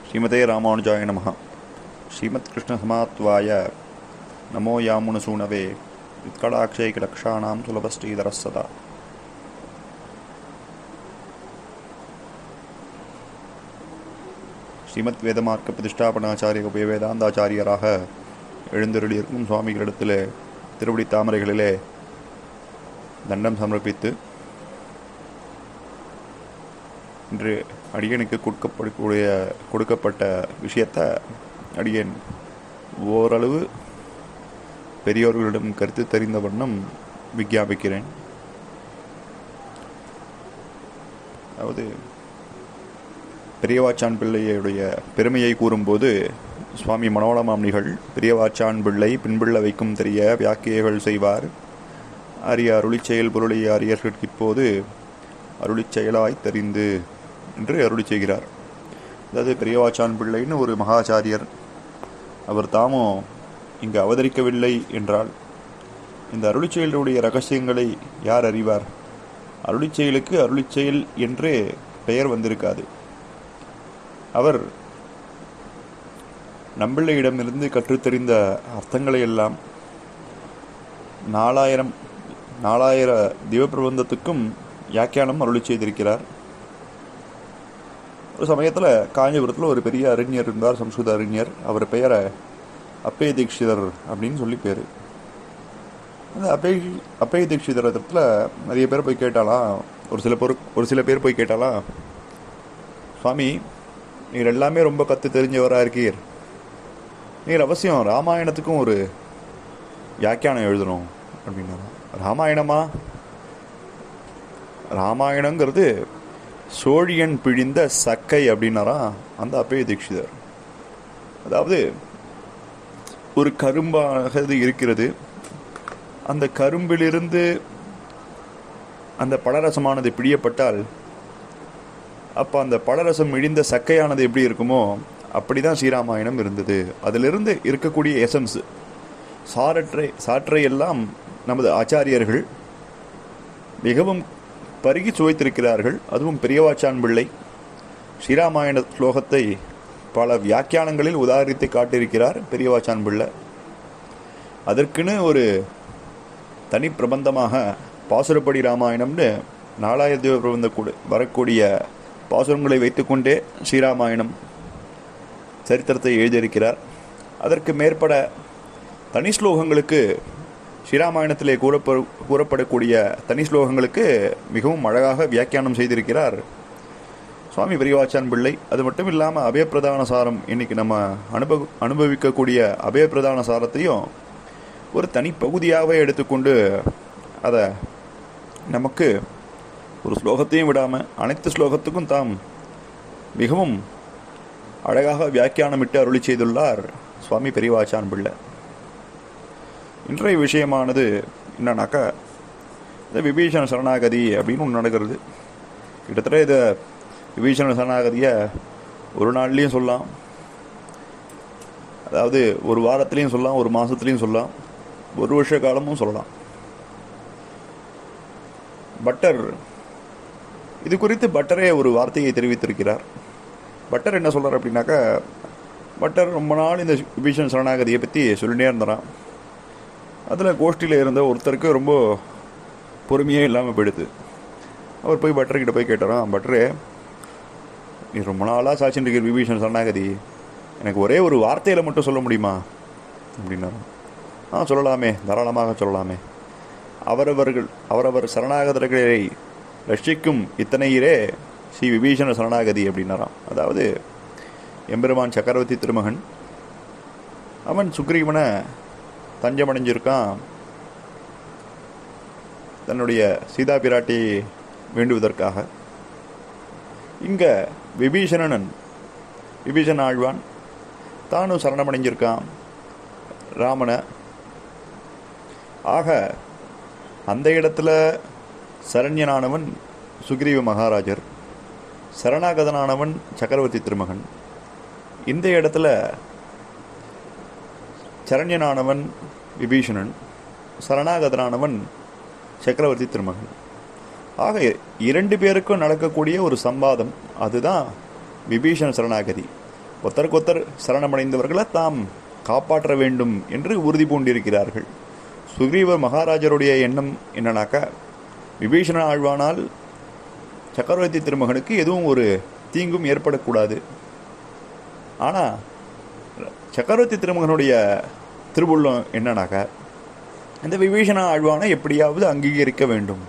ஸ்ரீமதே ராமானுஜாய நமः ஸ்ரீமத் கிருஷ்ணசமாத்வாய நமோ யாமுனசூனவே வித்கடாட்சைகலக்ஷாணாம் சுலபஸ்ரீதரः சதா ஸ்ரீமத் வேதமார்க்க பிரதிஷ்டாபனாச்சாரிய உபய வேதாந்தாச்சாரியராக எழுந்தருளியிருக்கும் சுவாமிகளிடத்திலே திருவடி தாமரைகளிலே தண்டம் சமர்ப்பித்து இன்று அடியனுக்கு கொடுக்கப்படக்கூடிய கொடுக்கப்பட்ட விஷயத்தை அடியன் ஓரளவு பெரியோர்களிடம் கருத்து தெரிந்த வண்ணம் விஞ்ஞாபிக்கிறேன் அதாவது பெரியவாச்சான் பிள்ளையுடைய பெருமையை கூறும்போது சுவாமி மனோளமாம்னிகள் பெரியவாச்சான் பிள்ளை பின்பிள்ள வைக்கும் தெரிய வியாக்கியைகள் செய்வார் அரிய அருளிச் செயல் பொருளைய அரியர்களுக்கு இப்போது அருளிச் செயலாய் தெரிந்து என்று அருளி செய்கிறார் அதாவது பெரியவாச்சான் பிள்ளைன்னு ஒரு மகாச்சாரியர் அவர் தாமும் இங்கு அவதரிக்கவில்லை என்றால் இந்த அருளிச் செயலுடைய ரகசியங்களை யார் அறிவார் அருளிச் செயலுக்கு அருளிச் செயல் என்றே பெயர் வந்திருக்காது அவர் நம்பிள்ளையிடமிருந்து கற்றுத்தெரிந்த அர்த்தங்களை எல்லாம் நாலாயிரம் நாலாயிர திவப்பிரபந்தத்துக்கும் வியாக்கியானம் அருளி செய்திருக்கிறார் ஒரு சமயத்தில் காஞ்சிபுரத்தில் ஒரு பெரிய அறிஞர் இருந்தார் சம்ஸ்கிருத அறிஞர் அவர் பெயரை அப்பய தீட்சிதர் அப்படின்னு சொல்லி பேர் அந்த அப்பய அப்பய தீட்சிதர் இடத்துல நிறைய பேர் போய் கேட்டாலாம் ஒரு சில பேர் ஒரு சில பேர் போய் கேட்டாலாம் சுவாமி நீர் எல்லாமே ரொம்ப கற்று தெரிஞ்சவராக இருக்கீர் நீர் அவசியம் ராமாயணத்துக்கும் ஒரு வியாக்கியானம் எழுதணும் அப்படின்னா ராமாயணமா ராமாயணங்கிறது சோழியன் பிழிந்த சக்கை அப்படின்னாராம் அந்த அப்பய தீட்சிதர் அதாவது ஒரு கரும்பாக இது இருக்கிறது அந்த கரும்பிலிருந்து அந்த பழரசமானது பிழியப்பட்டால் அப்போ அந்த பழரசம் இழிந்த சக்கையானது எப்படி இருக்குமோ அப்படி தான் ஸ்ரீராமாயணம் இருந்தது அதிலிருந்து இருக்கக்கூடிய எசன்ஸ் சாரற்றை சாற்றை எல்லாம் நமது ஆச்சாரியர்கள் மிகவும் பருகி சுவைத்திருக்கிறார்கள் அதுவும் பெரியவாச்சான் பிள்ளை ஸ்ரீராமாயண ஸ்லோகத்தை பல வியாக்கியானங்களில் உதாரித்து காட்டியிருக்கிறார் பெரியவாச்சான் பிள்ளை அதற்குன்னு ஒரு தனி பிரபந்தமாக பாசுரப்படி ராமாயணம்னு நாலாயிரத்தி பிரபந்த கூட வரக்கூடிய பாசுரங்களை வைத்துக்கொண்டே ஸ்ரீராமாயணம் சரித்திரத்தை எழுதியிருக்கிறார் அதற்கு மேற்பட தனி ஸ்லோகங்களுக்கு ஸ்ரீராமாயணத்திலே கூறப்ப கூறப்படக்கூடிய தனி ஸ்லோகங்களுக்கு மிகவும் அழகாக வியாக்கியானம் செய்திருக்கிறார் சுவாமி பெரியவாச்சான் பிள்ளை அது மட்டும் இல்லாமல் அபயப்பிரதான சாரம் இன்னைக்கு நம்ம அனுபவ அனுபவிக்கக்கூடிய அபயப்பிரதான சாரத்தையும் ஒரு தனி பகுதியாகவே எடுத்துக்கொண்டு அதை நமக்கு ஒரு ஸ்லோகத்தையும் விடாமல் அனைத்து ஸ்லோகத்துக்கும் தாம் மிகவும் அழகாக வியாக்கியானமிட்டு அருளி செய்துள்ளார் சுவாமி பெரியவாச்சான் பிள்ளை இன்றைய விஷயமானது என்னன்னாக்கா இந்த விபீஷண சரணாகதி அப்படின்னு ஒன்று நடக்கிறது கிட்டத்தட்ட இதை விபீஷண சரணாகதியை ஒரு நாள்லேயும் சொல்லலாம் அதாவது ஒரு வாரத்துலேயும் சொல்லலாம் ஒரு மாதத்துலேயும் சொல்லலாம் ஒரு வருஷ காலமும் சொல்லலாம் பட்டர் இது குறித்து பட்டரே ஒரு வார்த்தையை தெரிவித்திருக்கிறார் பட்டர் என்ன சொல்கிறார் அப்படின்னாக்கா பட்டர் ரொம்ப நாள் இந்த விபீஷன் சரணாகதியை பற்றி சொல்லிட்டே இருந்தாராம் அதில் கோஷ்டியில் இருந்த ஒருத்தருக்கு ரொம்ப பொறுமையே இல்லாமல் போயிடுது அவர் போய் பட்டர்கிட்ட போய் கேட்டாராம் பட்டரே நீ ரொம்ப நாளாக சாட்சின்னு இருக்கிற விபீஷன் சரணாகதி எனக்கு ஒரே ஒரு வார்த்தையில் மட்டும் சொல்ல முடியுமா அப்படின்னாராம் ஆ சொல்லலாமே தாராளமாக சொல்லலாமே அவரவர்கள் அவரவர் சரணாகதர்களை ரட்சிக்கும் இத்தனையிலே ஸ்ரீ விபீஷண சரணாகதி அப்படின்னாராம் அதாவது எம்பெருமான் சக்கரவர்த்தி திருமகன் அவன் சுக்ரீவனை தஞ்சமடைஞ்சிருக்கான் தன்னுடைய சீதா பிராட்டி வேண்டுவதற்காக இங்கே விபீஷணன் விபீஷண ஆழ்வான் தானும் சரணமடைஞ்சிருக்கான் ராமனை ஆக அந்த இடத்துல சரண்யனானவன் சுக்ரீவ மகாராஜர் சரணாகதனானவன் சக்கரவர்த்தி திருமகன் இந்த இடத்துல சரண்யனானவன் விபீஷணன் சரணாகதனானவன் சக்கரவர்த்தி திருமகன் ஆக இரண்டு பேருக்கும் நடக்கக்கூடிய ஒரு சம்பாதம் அதுதான் விபீஷண சரணாகதி ஒத்தருக்கொத்தர் சரணமடைந்தவர்களை தாம் காப்பாற்ற வேண்டும் என்று உறுதி பூண்டிருக்கிறார்கள் சுக்ரீவர் மகாராஜருடைய எண்ணம் என்னன்னாக்கா விபீஷண ஆழ்வானால் சக்கரவர்த்தி திருமகனுக்கு எதுவும் ஒரு தீங்கும் ஏற்படக்கூடாது ஆனால் சக்கரவர்த்தி திருமகனுடைய திருவுள்ளம் என்னன்னாக்கா இந்த விபீஷண ஆழ்வானை எப்படியாவது அங்கீகரிக்க வேண்டும்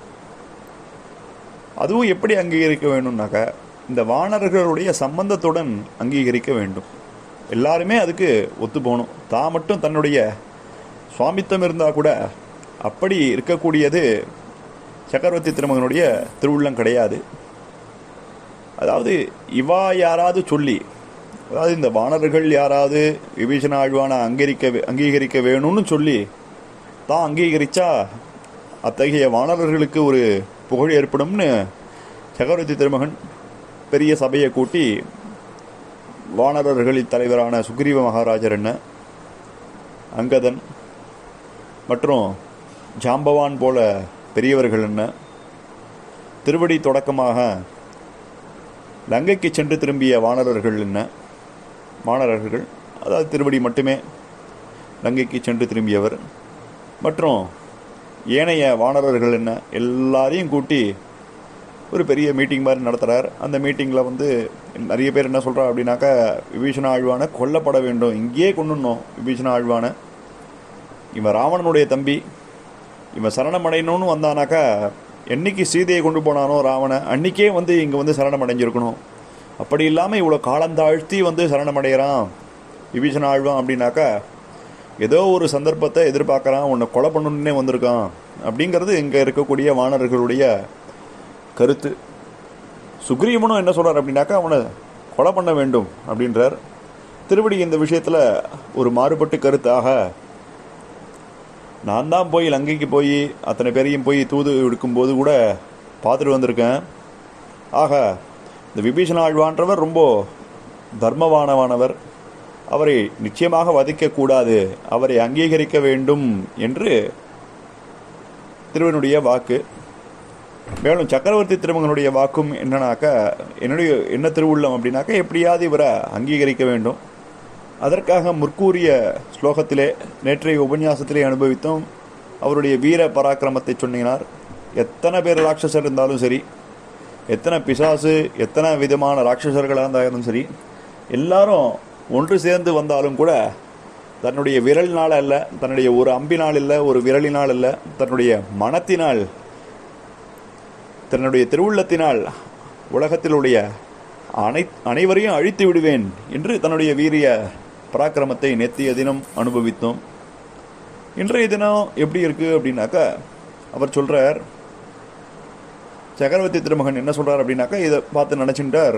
அதுவும் எப்படி அங்கீகரிக்க வேண்டும்னாக்கா இந்த வானர்களுடைய சம்பந்தத்துடன் அங்கீகரிக்க வேண்டும் எல்லாருமே அதுக்கு ஒத்து போகணும் தான் மட்டும் தன்னுடைய சுவாமித்தம் இருந்தால் கூட அப்படி இருக்கக்கூடியது சக்கரவர்த்தி திருமகனுடைய திருவுள்ளம் கிடையாது அதாவது இவா யாராவது சொல்லி அதாவது இந்த வானர்கள் யாராவது விபீஷண ஆழ்வானை அங்கீகரிக்க அங்கீகரிக்க வேணும்னு சொல்லி தான் அங்கீகரிச்சா அத்தகைய வானரர்களுக்கு ஒரு புகழ் ஏற்படும்னு சக்கரவர்த்தி திருமகன் பெரிய சபையை கூட்டி வானரர்களின் தலைவரான சுக்ரீவ மகாராஜர் என்ன அங்கதன் மற்றும் ஜாம்பவான் போல பெரியவர்கள் என்ன திருவடி தொடக்கமாக லங்கைக்கு சென்று திரும்பிய வானரர்கள் என்ன வானரர்கள் அதாவது திருவடி மட்டுமே லங்கைக்கு சென்று திரும்பியவர் மற்றும் ஏனைய வானரர்கள் என்ன எல்லாரையும் கூட்டி ஒரு பெரிய மீட்டிங் மாதிரி நடத்துகிறார் அந்த மீட்டிங்கில் வந்து நிறைய பேர் என்ன சொல்கிறா அப்படின்னாக்கா விபீஷண ஆழ்வானை கொல்லப்பட வேண்டும் இங்கேயே கொண்டுடணும் விபீஷண ஆழ்வானை இவன் ராவணனுடைய தம்பி இவன் சரணமடையணும்னு வந்தானாக்கா என்னைக்கு சீதையை கொண்டு போனானோ ராவண அன்னைக்கே வந்து இங்கே வந்து சரணமடைஞ்சிருக்கணும் அப்படி இல்லாமல் இவ்வளோ காலந்தாழ்த்தி வந்து சரணமடைகிறான் விபீஷண ஆழ்வான் அப்படின்னாக்கா ஏதோ ஒரு சந்தர்ப்பத்தை எதிர்பார்க்குறான் உன்னை கொலை பண்ணணுன்னே வந்திருக்கான் அப்படிங்கிறது இங்கே இருக்கக்கூடிய வானர்களுடைய கருத்து சுக்ரீவனும் என்ன சொல்கிறார் அப்படின்னாக்கா அவனை கொலை பண்ண வேண்டும் அப்படின்றார் திருவடி இந்த விஷயத்தில் ஒரு மாறுபட்டு கருத்தாக நான் தான் போய் லங்கைக்கு போய் அத்தனை பேரையும் போய் தூது எடுக்கும்போது கூட பார்த்துட்டு வந்திருக்கேன் ஆக இந்த விபீஷண ஆழ்வான்றவர் ரொம்ப தர்மவானவானவர் அவரை நிச்சயமாக வதைக்கக்கூடாது அவரை அங்கீகரிக்க வேண்டும் என்று திருவனுடைய வாக்கு மேலும் சக்கரவர்த்தி திருமகனுடைய வாக்கும் என்னன்னாக்கா என்னுடைய என்ன திருவுள்ளம் அப்படின்னாக்கா எப்படியாவது இவரை அங்கீகரிக்க வேண்டும் அதற்காக முற்கூறிய ஸ்லோகத்திலே நேற்றைய உபன்யாசத்திலே அனுபவித்தோம் அவருடைய வீர பராக்கிரமத்தை சொன்னினார் எத்தனை பேர் ராட்சசர் இருந்தாலும் சரி எத்தனை பிசாசு எத்தனை விதமான ராட்சசர்களாக இருந்தாலும் சரி எல்லாரும் ஒன்று சேர்ந்து வந்தாலும் கூட தன்னுடைய விரலினால் அல்ல தன்னுடைய ஒரு அம்பினால் இல்லை ஒரு விரலினால் அல்ல தன்னுடைய மனத்தினால் தன்னுடைய திருவுள்ளத்தினால் உலகத்திலுடைய அனை அனைவரையும் அழித்து விடுவேன் என்று தன்னுடைய வீரிய பராக்கிரமத்தை நேத்திய தினம் அனுபவித்தோம் இன்றைய தினம் எப்படி இருக்கு அப்படின்னாக்கா அவர் சொல்றார் சக்கரவர்த்தி திருமகன் என்ன சொல்றார் அப்படின்னாக்கா இதை பார்த்து நினைச்சுட்டார்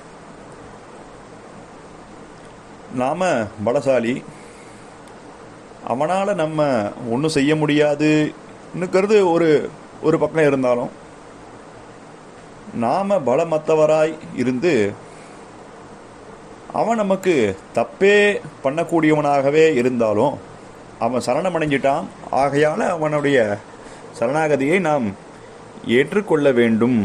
நாம பலசாலி அவனால் நம்ம ஒன்றும் செய்ய முடியாதுன்னுக்கிறது ஒரு ஒரு பக்கம் இருந்தாலும் நாம பலமத்தவராய் இருந்து அவன் நமக்கு தப்பே பண்ணக்கூடியவனாகவே இருந்தாலும் அவன் சரணமடைஞ்சிட்டான் ஆகையால் அவனுடைய சரணாகதியை நாம் ஏற்றுக்கொள்ள வேண்டும்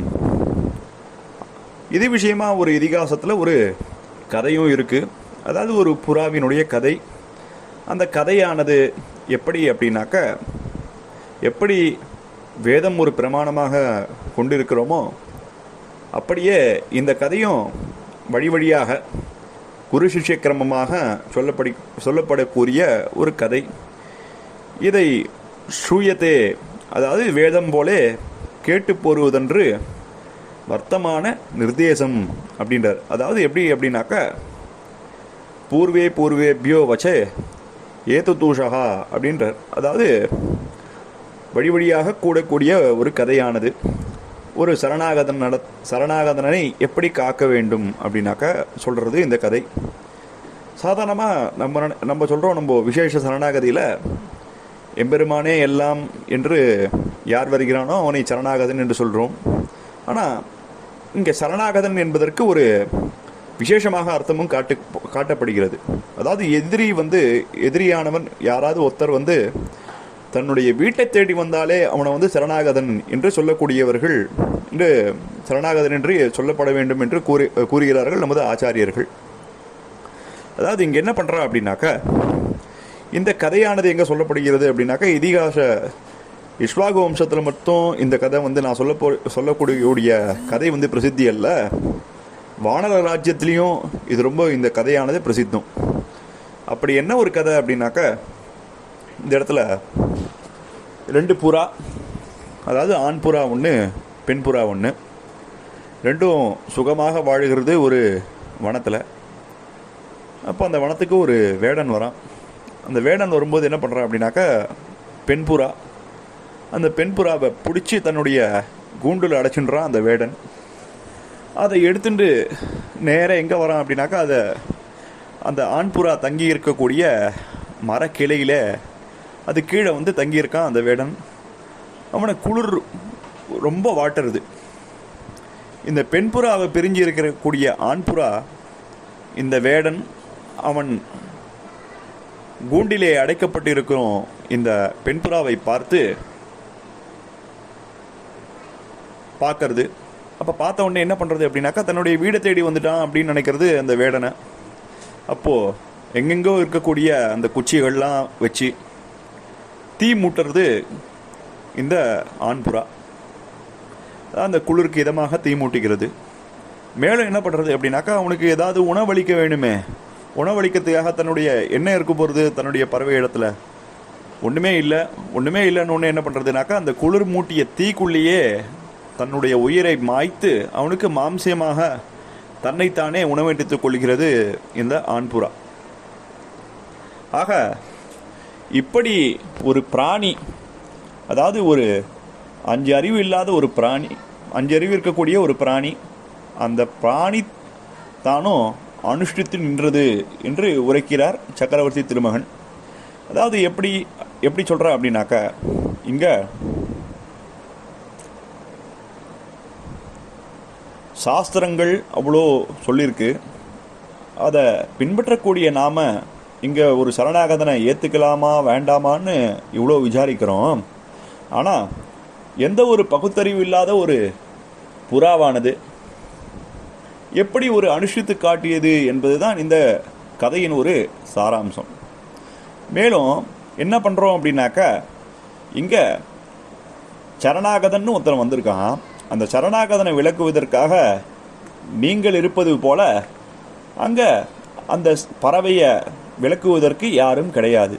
இது விஷயமா ஒரு இதிகாசத்தில் ஒரு கதையும் இருக்குது அதாவது ஒரு புறாவினுடைய கதை அந்த கதையானது எப்படி அப்படின்னாக்க எப்படி வேதம் ஒரு பிரமாணமாக கொண்டிருக்கிறோமோ அப்படியே இந்த கதையும் வழி வழியாக குரு சிஷ்ய கிரமமாக சொல்லப்படி சொல்லப்படக்கூடிய ஒரு கதை இதை சூயத்தே அதாவது வேதம் போலே கேட்டு போருவதென்று வர்த்தமான நிர்தேசம் அப்படின்றார் அதாவது எப்படி அப்படின்னாக்க பூர்வே பூர்வேபியோ வச்ச ஏத்து தூஷகா அப்படின்றார் அதாவது வழி வழியாக கூடக்கூடிய ஒரு கதையானது ஒரு சரணாகதன் நட சரணாகதனை எப்படி காக்க வேண்டும் அப்படின்னாக்கா சொல்கிறது இந்த கதை சாதாரணமாக நம்ம நட- நம்ம சொல்கிறோம் நம்ம விசேஷ சரணாகதியில் எம்பெருமானே எல்லாம் என்று யார் வருகிறானோ அவனை சரணாகதன் என்று சொல்கிறோம் ஆனால் இங்கே சரணாகதன் என்பதற்கு ஒரு விசேஷமாக அர்த்தமும் காட்டு காட்டப்படுகிறது அதாவது எதிரி வந்து எதிரியானவன் யாராவது ஒருத்தர் வந்து தன்னுடைய வீட்டை தேடி வந்தாலே அவனை வந்து சரணாகதன் என்று சொல்லக்கூடியவர்கள் என்று சரணாகதன் என்று சொல்லப்பட வேண்டும் என்று கூறி கூறுகிறார்கள் நமது ஆச்சாரியர்கள் அதாவது இங்கே என்ன பண்ணுறா அப்படின்னாக்கா இந்த கதையானது எங்கே சொல்லப்படுகிறது அப்படின்னாக்கா இதிகாச இஸ்வாகு வம்சத்தில் மட்டும் இந்த கதை வந்து நான் சொல்ல போ சொல்லக்கூடிய கதை வந்து பிரசித்தி அல்ல வானர ராஜ்யத்திலையும் இது ரொம்ப இந்த கதையானது பிரசித்தம் அப்படி என்ன ஒரு கதை அப்படின்னாக்கா இந்த இடத்துல ரெண்டு புறா அதாவது ஆண் புறா ஒன்று பெண் புறா ஒன்று ரெண்டும் சுகமாக வாழுகிறது ஒரு வனத்தில் அப்போ அந்த வனத்துக்கு ஒரு வேடன் வரான் அந்த வேடன் வரும்போது என்ன பண்ணுறான் அப்படின்னாக்கா பெண் புறா அந்த பெண் புறாவை பிடிச்சி தன்னுடைய கூண்டில் அடைச்சுன்றான் அந்த வேடன் அதை எடுத்துட்டு நேராக எங்கே வரான் அப்படின்னாக்கா அதை அந்த ஆண் புறா தங்கி இருக்கக்கூடிய மரக்கிளையில் அது கீழே வந்து தங்கியிருக்கான் அந்த வேடன் அவனை குளிர் ரொம்ப வாட்டுறது இந்த பெண் புறாவை பிரிஞ்சு இருக்கக்கூடிய ஆண் புறா இந்த வேடன் அவன் கூண்டிலே அடைக்கப்பட்டிருக்கும் இந்த பெண் புறாவை பார்த்து பார்க்கறது அப்போ பார்த்த உடனே என்ன பண்ணுறது அப்படின்னாக்கா தன்னுடைய வீடை தேடி வந்துட்டான் அப்படின்னு நினைக்கிறது அந்த வேடனை அப்போது எங்கெங்கோ இருக்கக்கூடிய அந்த குச்சிகள்லாம் வச்சு தீ மூட்டுறது இந்த ஆண்புறா அந்த குளிருக்கு இதமாக தீ மூட்டிக்கிறது மேலும் என்ன பண்ணுறது அப்படின்னாக்கா அவனுக்கு ஏதாவது உணவளிக்க வேணுமே உணவளிக்கிறதுக்காக தன்னுடைய என்ன இருக்க போகிறது தன்னுடைய பறவை இடத்துல ஒன்றுமே இல்லை ஒன்றுமே இல்லைன்னு ஒன்று என்ன பண்ணுறதுனாக்கா அந்த குளிர் மூட்டிய தீக்குள்ளேயே தன்னுடைய உயிரை மாய்த்து அவனுக்கு மாம்சியமாக தன்னைத்தானே உணவெடுத்துக் கொள்கிறது இந்த ஆண்புறா ஆக இப்படி ஒரு பிராணி அதாவது ஒரு அஞ்சு அறிவு இல்லாத ஒரு பிராணி அஞ்சு அறிவு இருக்கக்கூடிய ஒரு பிராணி அந்த பிராணி தானும் அனுஷ்டித்து நின்றது என்று உரைக்கிறார் சக்கரவர்த்தி திருமகன் அதாவது எப்படி எப்படி சொல்ற அப்படின்னாக்கா இங்க சாஸ்திரங்கள் அவ்வளோ சொல்லியிருக்கு அதை பின்பற்றக்கூடிய நாம இங்கே ஒரு சரணாகதனை ஏற்றுக்கலாமா வேண்டாமான்னு இவ்வளோ விசாரிக்கிறோம் ஆனால் எந்த ஒரு பகுத்தறிவு இல்லாத ஒரு புறாவானது எப்படி ஒரு அனுஷ்டித்து காட்டியது என்பதுதான் இந்த கதையின் ஒரு சாராம்சம் மேலும் என்ன பண்ணுறோம் அப்படின்னாக்கா இங்கே சரணாகதன்னு ஒருத்தன் வந்திருக்கான் அந்த சரணாகதனை விளக்குவதற்காக நீங்கள் இருப்பது போல அங்கே அந்த பறவையை விளக்குவதற்கு யாரும் கிடையாது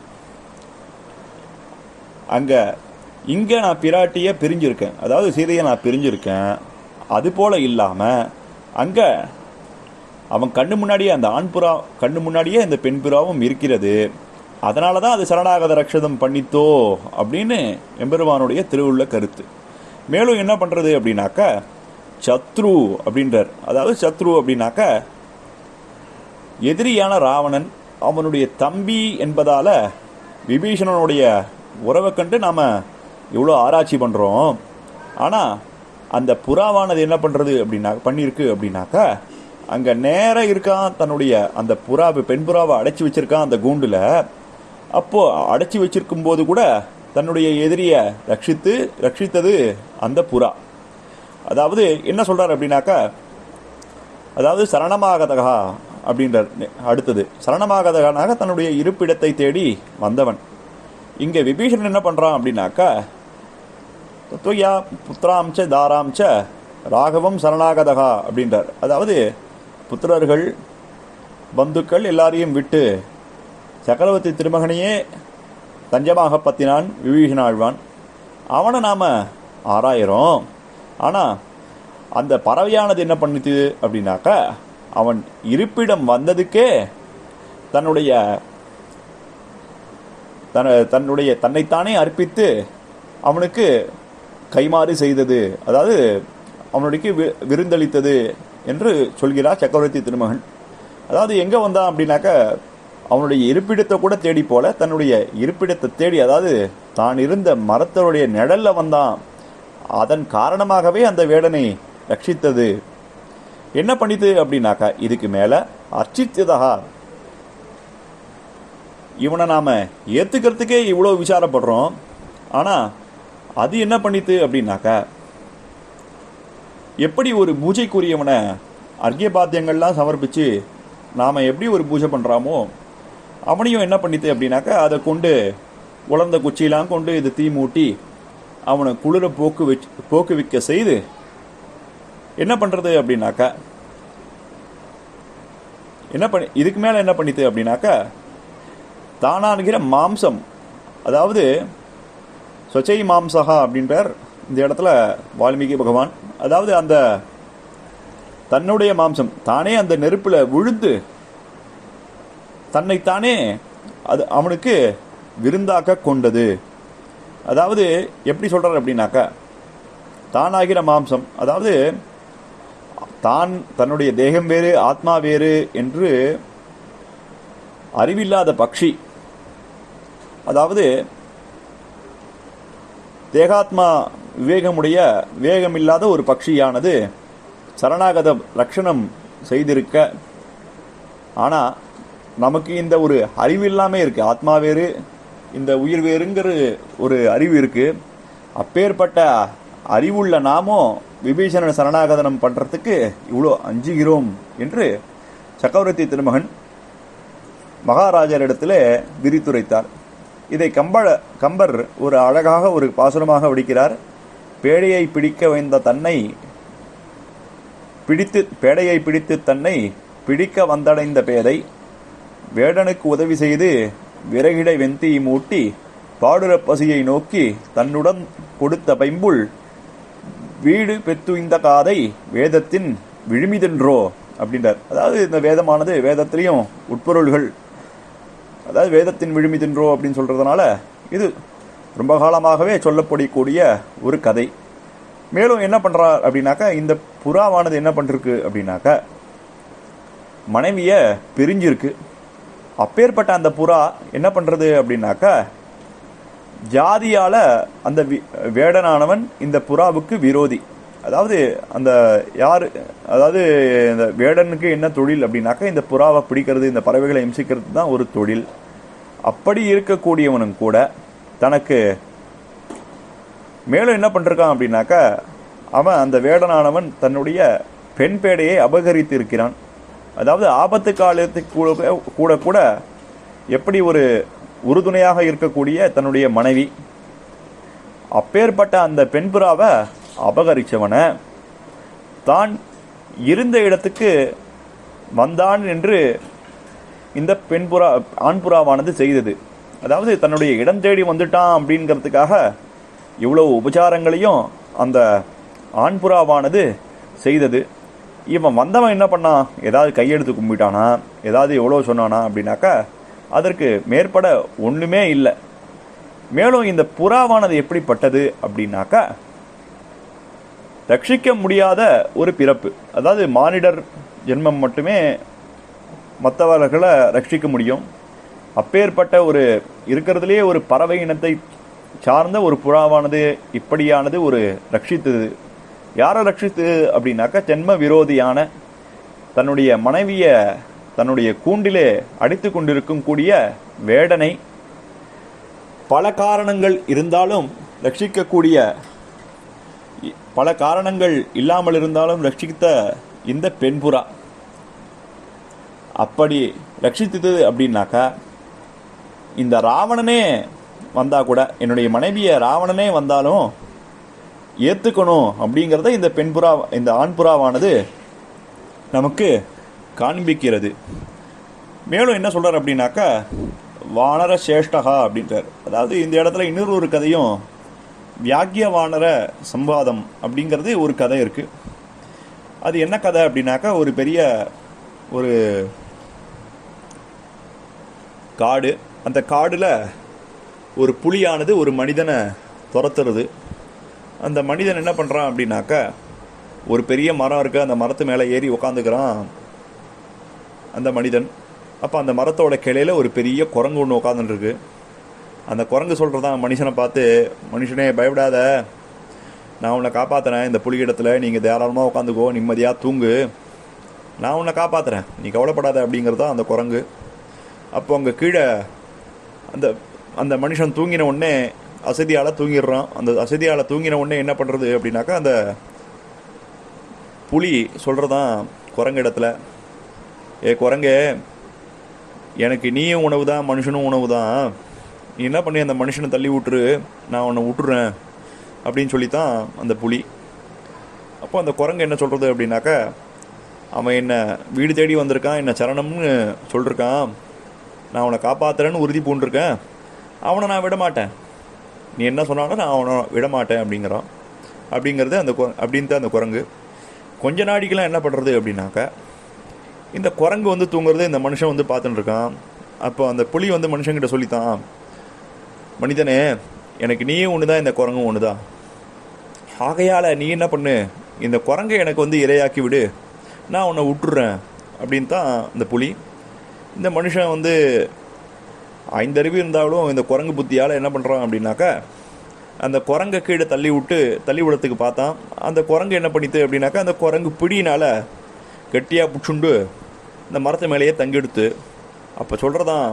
அங்கே இங்கே நான் பிராட்டியை பிரிஞ்சிருக்கேன் அதாவது சீதையை நான் பிரிஞ்சிருக்கேன் அது போல இல்லாமல் அங்கே அவன் கண்ணு முன்னாடியே அந்த ஆண் புறா கண்ணு முன்னாடியே இந்த பெண் புறாவும் இருக்கிறது அதனால தான் அது சரணாகத ரக்ஷதம் பண்ணித்தோ அப்படின்னு எம்பெருமானுடைய திருவுள்ள கருத்து மேலும் என்ன பண்ணுறது அப்படின்னாக்கா சத்ரு அப்படின்றார் அதாவது சத்ரு அப்படின்னாக்கா எதிரியான ராவணன் அவனுடைய தம்பி என்பதால விபீஷணனுடைய உறவை கண்டு நாம் இவ்வளோ ஆராய்ச்சி பண்ணுறோம் ஆனால் அந்த புறாவானது என்ன பண்ணுறது அப்படின்னா பண்ணியிருக்கு அப்படின்னாக்கா அங்கே நேராக இருக்கான் தன்னுடைய அந்த புறாவை பெண் புறாவை அடைச்சி வச்சிருக்கான் அந்த கூண்டில் அப்போ அடைச்சி வச்சிருக்கும் போது கூட தன்னுடைய எதிரியை ரட்சித்து ரட்சித்தது அந்த புறா அதாவது என்ன சொல்றார் அப்படின்னாக்கா அதாவது சரணமாகதகா அப்படின்றார் அடுத்தது சரணமாகதகனாக தன்னுடைய இருப்பிடத்தை தேடி வந்தவன் இங்கே விபீஷணன் என்ன பண்ணுறான் அப்படின்னாக்கா துயா புத்திராம்ச தாராம்ச ராகவம் சரணாகதகா அப்படின்றார் அதாவது புத்திரர்கள் பந்துக்கள் எல்லாரையும் விட்டு சக்கரவர்த்தி திருமகனையே தஞ்சமாக பத்தினான் விபீஷணாழ்வான் அவனை நாம் ஆராயிரோம் ஆனால் அந்த பறவையானது என்ன பண்ணிச்சு அப்படின்னாக்கா அவன் இருப்பிடம் வந்ததுக்கே தன்னுடைய தன தன்னுடைய தன்னைத்தானே அர்ப்பித்து அவனுக்கு கைமாறு செய்தது அதாவது அவனுடைய வி- விருந்தளித்தது என்று சொல்கிறார் சக்கரவர்த்தி திருமகன் அதாவது எங்கே வந்தான் அப்படின்னாக்கா அவனுடைய இருப்பிடத்தை கூட தேடி போல தன்னுடைய இருப்பிடத்தை தேடி அதாவது தான் இருந்த மரத்தனுடைய நிழல்ல வந்தான் அதன் காரணமாகவே அந்த வேடனை ரட்சித்தது என்ன பண்ணிது அப்படின்னாக்கா இதுக்கு மேல அர்ச்சித்ததா இவனை நாம ஏத்துக்கிறதுக்கே இவ்வளோ விசாரப்படுறோம் ஆனா அது என்ன பண்ணித்து அப்படின்னாக்கா எப்படி ஒரு பூஜைக்குரியவனை அர்க்கிய பாத்தியங்கள்லாம் சமர்ப்பிச்சு நாம் எப்படி ஒரு பூஜை பண்ணுறாமோ அவனையும் என்ன பண்ணித்து அப்படின்னாக்கா அதை கொண்டு உலர்ந்த குச்சியெல்லாம் கொண்டு இது தீ மூட்டி அவனை குளிர போக்கு வச்சு போக்குவிக்க செய்து என்ன பண்ணுறது அப்படின்னாக்கா என்ன பண்ணி இதுக்கு மேலே என்ன பண்ணித்து அப்படின்னாக்கா தானாகிற மாம்சம் அதாவது சொச்சை மாம்சகா அப்படின்றார் இந்த இடத்துல வால்மீகி பகவான் அதாவது அந்த தன்னுடைய மாம்சம் தானே அந்த நெருப்புல விழுந்து தன்னைத்தானே அது அவனுக்கு விருந்தாக்க கொண்டது அதாவது எப்படி சொல்றார் அப்படின்னாக்கா தானாகிற மாம்சம் அதாவது தான் தன்னுடைய தேகம் வேறு ஆத்மா வேறு என்று அறிவில்லாத பக்ஷி அதாவது தேகாத்மா விவேகமுடைய விவேகமில்லாத ஒரு பக்ஷியானது சரணாகத லட்சணம் செய்திருக்க ஆனா நமக்கு இந்த ஒரு அறிவு இல்லாம இருக்கு ஆத்மா வேறு இந்த உயிர் வேறுங்கிற ஒரு அறிவு இருக்கு அப்பேற்பட்ட அறிவுள்ள நாமும் விபீஷணன் சரணாகதனம் பண்றதுக்கு இவ்வளோ அஞ்சுகிறோம் என்று சக்கரவர்த்தி திருமகன் மகாராஜரிடத்தில் விரித்துரைத்தார் இதை கம்பள கம்பர் ஒரு அழகாக ஒரு பாசுரமாக வடிக்கிறார் பேடையை பிடிக்க வைந்த தன்னை பிடித்து பேடையை பிடித்து தன்னை பிடிக்க வந்தடைந்த பேதை வேடனுக்கு உதவி செய்து விறகிடை வெந்தி மூட்டி பாடுற பசியை நோக்கி தன்னுடன் கொடுத்த பைம்புள் வீடு பெத்துய்ந்த காதை வேதத்தின் விழுமிதென்றோ அப்படின்றார் அதாவது இந்த வேதமானது வேதத்திலையும் உட்பொருள்கள் அதாவது வேதத்தின் விழுமிதென்றோ அப்படின்னு சொல்றதுனால இது ரொம்ப காலமாகவே சொல்லப்படக்கூடிய ஒரு கதை மேலும் என்ன பண்றார் அப்படின்னாக்கா இந்த புறாவானது என்ன பண்ணிருக்கு அப்படின்னாக்கா மனைவிய பிரிஞ்சிருக்கு அப்பேற்பட்ட அந்த புறா என்ன பண்றது அப்படின்னாக்கா ஜாதியால அந்த வி- வேடனானவன் இந்த புறாவுக்கு விரோதி அதாவது அந்த யாரு அதாவது இந்த வேடனுக்கு என்ன தொழில் அப்படின்னாக்கா இந்த புறாவை பிடிக்கிறது இந்த பறவைகளை இம்சிக்கிறது தான் ஒரு தொழில் அப்படி இருக்கக்கூடியவனும் கூட தனக்கு மேலும் என்ன பண்ணிருக்கான் அப்படின்னாக்கா அவன் அந்த வேடனானவன் தன்னுடைய பெண் பேடையை அபகரித்து இருக்கிறான் அதாவது ஆபத்து காலத்துக்கு கூட கூட கூட எப்படி ஒரு உறுதுணையாக இருக்கக்கூடிய தன்னுடைய மனைவி அப்பேற்பட்ட அந்த பெண் புறாவை அபகரிச்சவன தான் இருந்த இடத்துக்கு வந்தான் என்று இந்த பெண் புறா ஆண் புறாவானது செய்தது அதாவது தன்னுடைய இடம் தேடி வந்துட்டான் அப்படிங்கிறதுக்காக இவ்வளவு உபச்சாரங்களையும் அந்த ஆண் புறாவானது செய்தது இவன் வந்தவன் என்ன பண்ணான் ஏதாவது கையெடுத்து கும்பிட்டானா ஏதாவது எவ்வளோ சொன்னானா அப்படின்னாக்கா அதற்கு மேற்பட ஒண்ணுமே இல்லை மேலும் இந்த புறாவானது எப்படிப்பட்டது அப்படின்னாக்கா ரட்சிக்க முடியாத ஒரு பிறப்பு அதாவது மானிடர் ஜென்மம் மட்டுமே மற்றவர்களை ரட்சிக்க முடியும் அப்பேற்பட்ட ஒரு இருக்கிறதுலேயே ஒரு பறவை இனத்தை சார்ந்த ஒரு புறாவானது இப்படியானது ஒரு ரட்சித்தது யாரை ரட்சித்தது அப்படின்னாக்கா ஜென்ம விரோதியான தன்னுடைய மனைவிய தன்னுடைய கூண்டிலே அடித்து கொண்டிருக்கும் கூடிய வேடனை பல காரணங்கள் இருந்தாலும் ரட்சிக்கக்கூடிய இ- பல காரணங்கள் இல்லாமல் இருந்தாலும் ரட்சித்த இந்த பெண்புறா அப்படி ரட்சித்தது அப்படின்னாக்கா இந்த ராவணனே வந்தா கூட என்னுடைய மனைவிய ராவணனே வந்தாலும் ஏத்துக்கணும் அப்படிங்கறத இந்த பெண்புறா இந்த ஆண்புறாவானது நமக்கு காண்பிக்கிறது மேலும் என்ன சொல்றார் அப்படின்னாக்கா வானர சேஷ்டகா அப்படின்றார் அதாவது இந்த இடத்துல இன்னொரு ஒரு கதையும் வியாக்கிய வானர சம்வாதம் அப்படிங்கிறது ஒரு கதை இருக்கு அது என்ன கதை அப்படின்னாக்கா ஒரு பெரிய ஒரு காடு அந்த காடுல ஒரு புலியானது ஒரு மனிதனை துரத்துறது அந்த மனிதன் என்ன பண்றான் அப்படின்னாக்கா ஒரு பெரிய மரம் இருக்கு அந்த மரத்து மேலே ஏறி உக்காந்துக்கிறான் அந்த மனிதன் அப்போ அந்த மரத்தோட கிளையில ஒரு பெரிய குரங்கு ஒன்று உட்காந்துட்டு இருக்கு அந்த குரங்கு சொல்றதான் மனுஷனை பார்த்து மனுஷனே பயப்படாத நான் உன்னை காப்பாத்துறேன் இந்த புலிகிடத்துல நீங்க தாராளமாக உட்காந்துக்கோ நிம்மதியாக தூங்கு நான் உன்னை காப்பாத்துறேன் நீ கவலைப்படாத அப்படிங்கிறது தான் அந்த குரங்கு அப்போ அங்கே கீழே அந்த அந்த மனுஷன் தூங்கின உடனே அசதியால் தூங்கிடுறான் அந்த அசதியால் தூங்கின உடனே என்ன பண்ணுறது அப்படின்னாக்கா அந்த புலி சொல்கிறதான் குரங்கிடத்துல ஏ குரங்கே எனக்கு நீயும் உணவு தான் மனுஷனும் உணவு தான் நீ என்ன பண்ணி அந்த மனுஷனை தள்ளி விட்டுரு நான் உன்னை விட்டுறேன் அப்படின்னு சொல்லித்தான் அந்த புலி அப்போ அந்த குரங்கு என்ன சொல்கிறது அப்படின்னாக்கா அவன் என்ன வீடு தேடி வந்திருக்கான் என்ன சரணம்னு சொல்லிருக்கான் நான் அவனை காப்பாத்துறேன்னு உறுதி பூண்டிருக்கேன் அவனை நான் விட மாட்டேன் நீ என்ன சொன்னாலும் நான் அவனை விட மாட்டேன் அப்படிங்கிறான் அப்படிங்கிறது அந்த கு அப்படின்ட்டு அந்த குரங்கு கொஞ்ச நாடிக்கெல்லாம் என்ன பண்ணுறது அப்படின்னாக்கா இந்த குரங்கு வந்து தூங்குறது இந்த மனுஷன் வந்து பார்த்துட்டு இருக்கான் அப்போ அந்த புலி வந்து மனுஷங்கிட்ட சொல்லித்தான் மனிதனே எனக்கு நீயும் ஒன்று தான் இந்த குரங்கும் ஒன்று தான் ஆகையால் நீ என்ன பண்ணு இந்த குரங்கை எனக்கு வந்து இரையாக்கி விடு நான் உன்னை விட்டுறேன் அப்படின்னு தான் இந்த புலி இந்த மனுஷன் வந்து ஐந்தறிவு இருந்தாலும் இந்த குரங்கு புத்தியால் என்ன பண்ணுறான் அப்படின்னாக்கா அந்த குரங்கை கீழே தள்ளி விட்டு தள்ளி விடத்துக்கு பார்த்தான் அந்த குரங்கு என்ன பண்ணித்து அப்படின்னாக்கா அந்த குரங்கு பிடியினால் கெட்டியாக புச்சுண்டு இந்த மரத்து மேலேயே தங்கிடுத்து அப்போ சொல்கிறதான்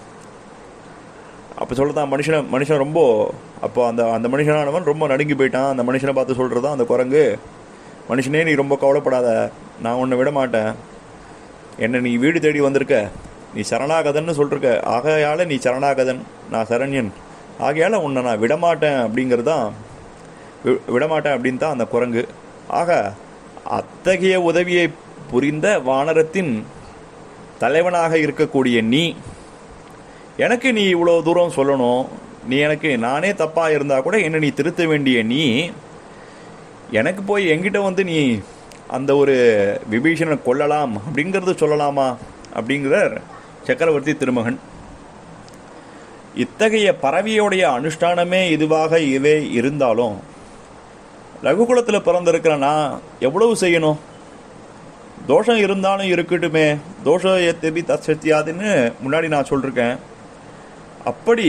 அப்போ சொல்கிறதான் மனுஷனை மனுஷன் ரொம்ப அப்போ அந்த அந்த மனுஷனானவன் ரொம்ப நடுங்கி போயிட்டான் அந்த மனுஷனை பார்த்து சொல்கிறதான் அந்த குரங்கு மனுஷனே நீ ரொம்ப கவலைப்படாத நான் உன்னை விட மாட்டேன் என்னை நீ வீடு தேடி வந்திருக்க நீ சரணாகதன்னு சொல்லிருக்க ஆகையால் நீ சரணாகதன் நான் சரண்யன் ஆகையால் உன்னை நான் விடமாட்டேன் அப்படிங்கிறது தான் வி- விடமாட்டேன் அப்படின்னு தான் அந்த குரங்கு ஆக அத்தகைய உதவியை புரிந்த வானரத்தின் தலைவனாக இருக்கக்கூடிய நீ எனக்கு நீ இவ்வளோ தூரம் சொல்லணும் நீ எனக்கு நானே தப்பாக இருந்தால் கூட என்னை நீ திருத்த வேண்டிய நீ எனக்கு போய் என்கிட்ட வந்து நீ அந்த ஒரு விபீஷணனை கொல்லலாம் அப்படிங்கிறது சொல்லலாமா அப்படிங்கிறார் சக்கரவர்த்தி திருமகன் இத்தகைய பறவையோடைய அனுஷ்டானமே இதுவாக இவே இருந்தாலும் ரகுகுலத்தில் பிறந்திருக்கிற நான் எவ்வளவு செய்யணும் தோஷம் இருந்தாலும் இருக்கட்டுமே தோஷம் எத்தபி தத்சத்தியாதுன்னு முன்னாடி நான் சொல்லிருக்கேன் அப்படி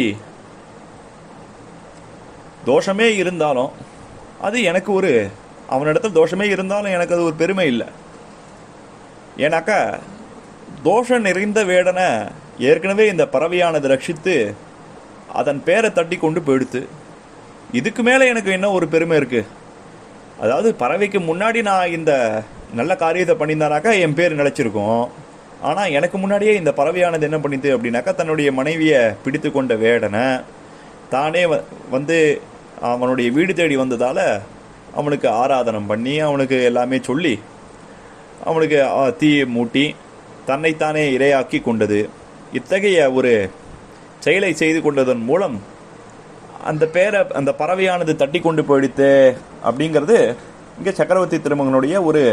தோஷமே இருந்தாலும் அது எனக்கு ஒரு அவனிடத்தில் தோஷமே இருந்தாலும் எனக்கு அது ஒரு பெருமை இல்லை ஏன்னாக்கா தோஷம் நிறைந்த வேடனை ஏற்கனவே இந்த பறவையானது ரட்சித்து அதன் பேரை தட்டி கொண்டு போயிடுத்து இதுக்கு மேலே எனக்கு என்ன ஒரு பெருமை இருக்கு அதாவது பறவைக்கு முன்னாடி நான் இந்த நல்ல காரியத்தை பண்ணியிருந்தானாக்கா என் பேர் நிலைச்சிருக்கும் ஆனால் எனக்கு முன்னாடியே இந்த பறவையானது என்ன பண்ணிது அப்படின்னாக்கா தன்னுடைய மனைவியை பிடித்து கொண்ட வேடனை தானே வ- வந்து அவனுடைய வீடு தேடி வந்ததால் அவனுக்கு ஆராதனம் பண்ணி அவனுக்கு எல்லாமே சொல்லி அவனுக்கு ஆ, தீயை மூட்டி தன்னைத்தானே இரையாக்கி கொண்டது இத்தகைய ஒரு செயலை செய்து கொண்டதன் மூலம் அந்த பேரை அந்த பறவையானது தட்டி கொண்டு போயிடுத்து அப்படிங்கிறது இங்கே சக்கரவர்த்தி திருமகனுடைய ஒரு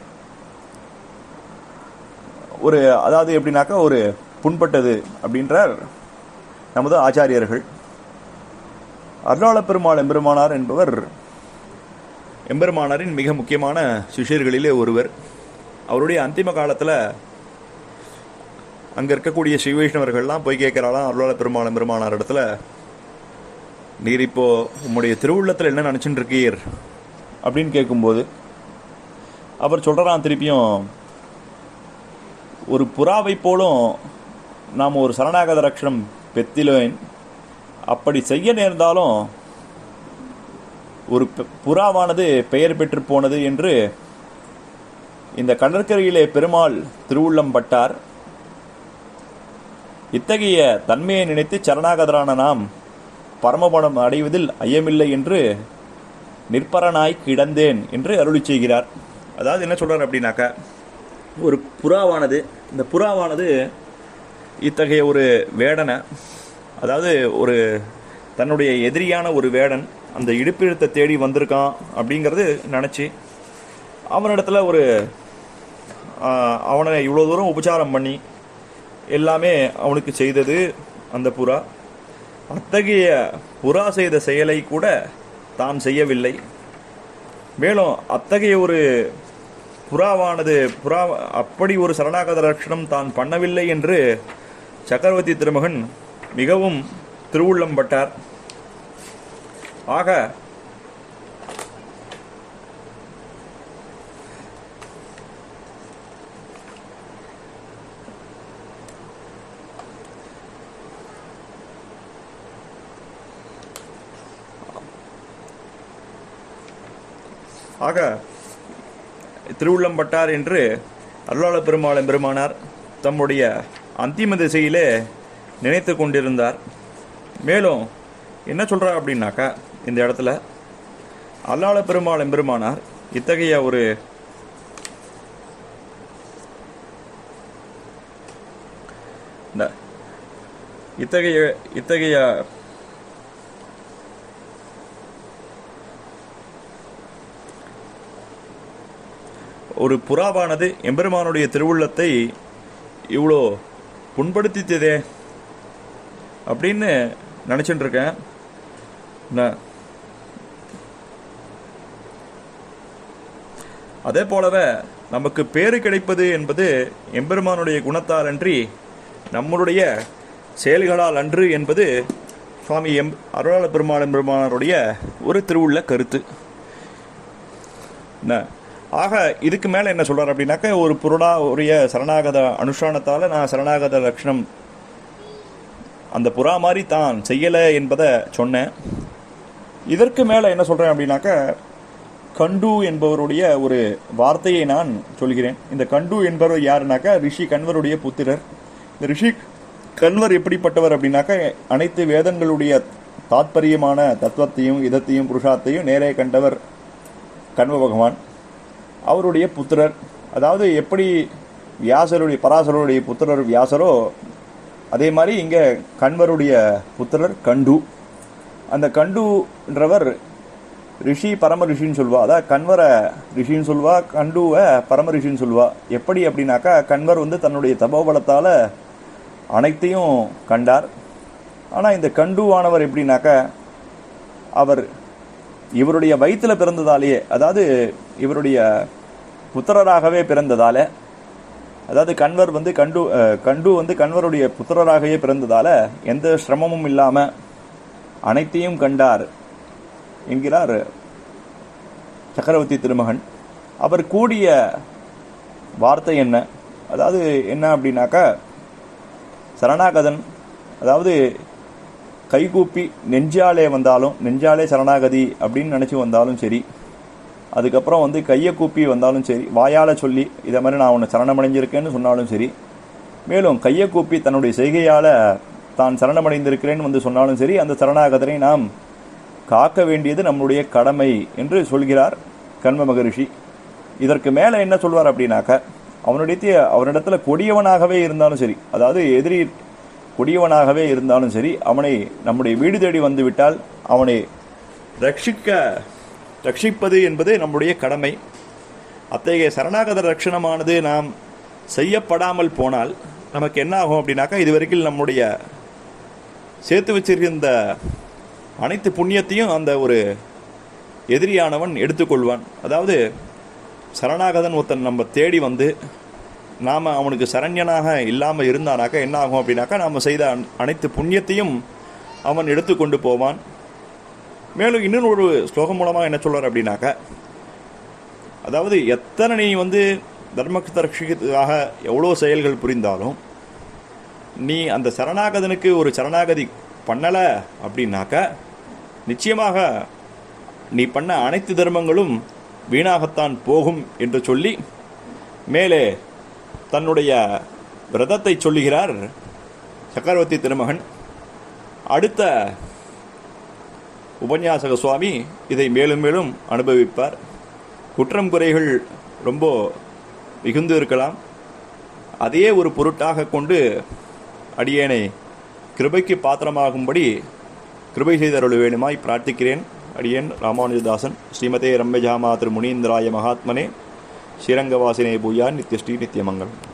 ஒரு அதாவது எப்படின்னாக்கா ஒரு புண்பட்டது அப்படின்றார் நமது ஆச்சாரியர்கள் அருளாள பெருமாள் எம்பெருமானார் என்பவர் எம்பெருமானாரின் மிக முக்கியமான சிஷ்யர்களிலே ஒருவர் அவருடைய அந்திம காலத்தில் அங்கே இருக்கக்கூடிய ஸ்ரீ வைஷ்ணவர்கள்லாம் போய் கேட்குறாலாம் அருளாள பெருமாள் எம்பெருமானார் இடத்துல நீர் இப்போ உம்முடைய திருவுள்ளத்தில் என்ன நினச்சிட்டு இருக்கீர் அப்படின்னு கேட்கும்போது அவர் சொல்கிறான் திருப்பியும் ஒரு புறாவை போலும் நாம் ஒரு சரணாகத ரக்ஷணம் பெத்திலேன் அப்படி செய்ய நேர்ந்தாலும் ஒரு பெ- புறாவானது பெயர் பெற்று போனது என்று இந்த கடற்கரையிலே பெருமாள் திருவுள்ளம் பட்டார் இத்தகைய தன்மையை நினைத்து சரணாகதரான நாம் பரமபடம் அடைவதில் ஐயமில்லை என்று நிற்பரனாய் கிடந்தேன் என்று அருளி செய்கிறார் அதாவது என்ன சொல்றார் அப்படின்னாக்கா ஒரு புறாவானது இந்த புறாவானது இத்தகைய ஒரு வேடனை அதாவது ஒரு தன்னுடைய எதிரியான ஒரு வேடன் அந்த இடுப்பிழுத்தை தேடி வந்திருக்கான் அப்படிங்கிறது நினச்சி அவனிடத்துல ஒரு ஆஹ், அவனை இவ்வளோ தூரம் உபச்சாரம் பண்ணி எல்லாமே அவனுக்கு செய்தது அந்த புறா அத்தகைய புறா செய்த செயலை கூட தான் செய்யவில்லை மேலும் அத்தகைய ஒரு புறாவானது புறா அப்படி ஒரு சரணாகத லட்சணம் தான் பண்ணவில்லை என்று சக்கரவர்த்தி திருமகன் மிகவும் திருவுள்ளம் பட்டார் ஆக ஆக திருவுள்ளம்பட்டார் என்று அருளாள பெருமாள் பெருமானார் தம்முடைய அந்திம திசையிலே நினைத்து கொண்டிருந்தார் மேலும் என்ன சொல்கிறார் அப்படின்னாக்கா இந்த இடத்துல அல்லாள பெருமாள் எம்பெருமானார் இத்தகைய ஒரு இந்த இத்தகைய இத்தகைய ஒரு புறாவானது எம்பெருமானுடைய திருவுள்ளத்தை இவ்வளோ புண்படுத்தித்ததே அப்படின்னு நினச்சிட்டு இருக்கேன் நான் அதே போலவே நமக்கு பேறு கிடைப்பது என்பது எம்பெருமானுடைய குணத்தால் அன்றி நம்மளுடைய செயல்களால் அன்று என்பது சுவாமி எம் அருளாள பெருமாள் எம்பெருமானாருடைய ஒரு திருவுள்ள கருத்து என்ன ஆக இதுக்கு மேலே என்ன சொல்றார் அப்படின்னாக்க ஒரு புருடா உரிய சரணாகத அனுஷ்டானத்தால் நான் சரணாகத லட்சணம் அந்த புறா மாதிரி தான் செய்யலை என்பதை சொன்னேன் இதற்கு மேலே என்ன சொல்கிறேன் அப்படின்னாக்க கண்டு என்பவருடைய ஒரு வார்த்தையை நான் சொல்கிறேன் இந்த கண்டு என்பவர் யாருனாக்கா ரிஷி கண்வருடைய புத்திரர் இந்த ரிஷி கண்வர் எப்படிப்பட்டவர் அப்படின்னாக்க அனைத்து வேதங்களுடைய தாத்பரியமான தத்துவத்தையும் இதத்தையும் புருஷாத்தையும் நேரே கண்டவர் கண்வ பகவான் அவருடைய புத்திரர் அதாவது எப்படி வியாசருடைய பராசருடைய புத்திரர் வியாசரோ அதே மாதிரி இங்கே கண்வருடைய புத்திரர் கண்டு அந்த கண்டுன்றவர் ரிஷி பரம ரிஷின்னு சொல்லுவா அதாவது கண்வரை ரிஷின்னு சொல்லுவா கண்டுவை பரம ரிஷின்னு சொல்லுவா எப்படி அப்படின்னாக்கா கண்வர் வந்து தன்னுடைய தபோபலத்தால் அனைத்தையும் கண்டார் ஆனால் இந்த கண்டுவானவர் எப்படின்னாக்கா அவர் இவருடைய வயிற்றில் பிறந்ததாலேயே அதாவது இவருடைய புத்திரராகவே பிறந்ததால அதாவது கண்வர் வந்து கண்டு அஹ், கண்டு வந்து கண்வருடைய புத்திரராகவே பிறந்ததால எந்த சிரமமும் இல்லாமல் அனைத்தையும் கண்டார் என்கிறார் சக்கரவர்த்தி திருமகன் அவர் கூடிய வார்த்தை என்ன அதாவது என்ன அப்படின்னாக்கா சரணாகதன் அதாவது கைகூப்பி நெஞ்சாலே வந்தாலும் நெஞ்சாலே சரணாகதி அப்படின்னு நினச்சி வந்தாலும் சரி அதுக்கப்புறம் வந்து கையை கூப்பி வந்தாலும் சரி வாயால் சொல்லி இதை மாதிரி நான் உன்னை சரணமடைஞ்சிருக்கேன்னு சொன்னாலும் சரி மேலும் கையை கூப்பி தன்னுடைய செய்கையால் தான் சரணமடைந்திருக்கிறேன்னு வந்து சொன்னாலும் சரி அந்த சரணாகதனை நாம் காக்க வேண்டியது நம்முடைய கடமை என்று சொல்கிறார் கண்ம மகரிஷி இதற்கு மேலே என்ன சொல்வார் அப்படின்னாக்க அவனுடைய அவனிடத்துல கொடியவனாகவே இருந்தாலும் சரி அதாவது எதிரி கொடியவனாகவே இருந்தாலும் சரி அவனை நம்முடைய வீடு தேடி வந்து விட்டால் அவனை ரட்சிக்க ரட்சிப்பது என்பது நம்முடைய கடமை அத்தகைய சரணாகத ரட்சணமானது நாம் செய்யப்படாமல் போனால் நமக்கு என்ன ஆகும் அப்படின்னாக்கா இதுவரைக்கும் நம்முடைய சேர்த்து வச்சிருக்கிற அனைத்து புண்ணியத்தையும் அந்த ஒரு எதிரியானவன் எடுத்துக்கொள்வான் அதாவது சரணாகதன் ஒருத்தன் நம்ம தேடி வந்து நாம் அவனுக்கு சரண்யனாக இல்லாமல் இருந்தானாக்கா என்ன ஆகும் அப்படின்னாக்கா நாம் செய்த அன்- அனைத்து புண்ணியத்தையும் அவன் எடுத்துக்கொண்டு போவான் மேலும் இன்னொரு ஒரு ஸ்லோகம் மூலமாக என்ன சொல்றார் அப்படின்னாக்கா அதாவது எத்தனை நீ வந்து தர்மத்தை ரட்சிக்கிறதுக்காக எவ்வளோ செயல்கள் புரிந்தாலும் நீ அந்த சரணாகதனுக்கு ஒரு சரணாகதி பண்ணலை அப்படின்னாக்க நிச்சயமாக நீ பண்ண அனைத்து தர்மங்களும் வீணாகத்தான் போகும் என்று சொல்லி மேலே தன்னுடைய விரதத்தை சொல்லுகிறார் சக்கரவர்த்தி திருமகன் அடுத்த உபன்யாசக சுவாமி இதை மேலும் மேலும் அனுபவிப்பார் குற்றம் குறைகள் ரொம்ப மிகுந்து இருக்கலாம் அதையே ஒரு பொருட்டாக கொண்டு அடியேனை கிருபைக்கு பாத்திரமாகும்படி கிருபை செய்தருள் வேணுமாய் பிரார்த்திக்கிறேன் அடியேன் ராமானுஜதாசன் ஸ்ரீமதே ரம்யஜாமா திரு முனீந்திராய மகாத்மனே ஸ்ரீரங்கவாசினே பூயா நித்யஸ்ரீ நித்யமங்கலம்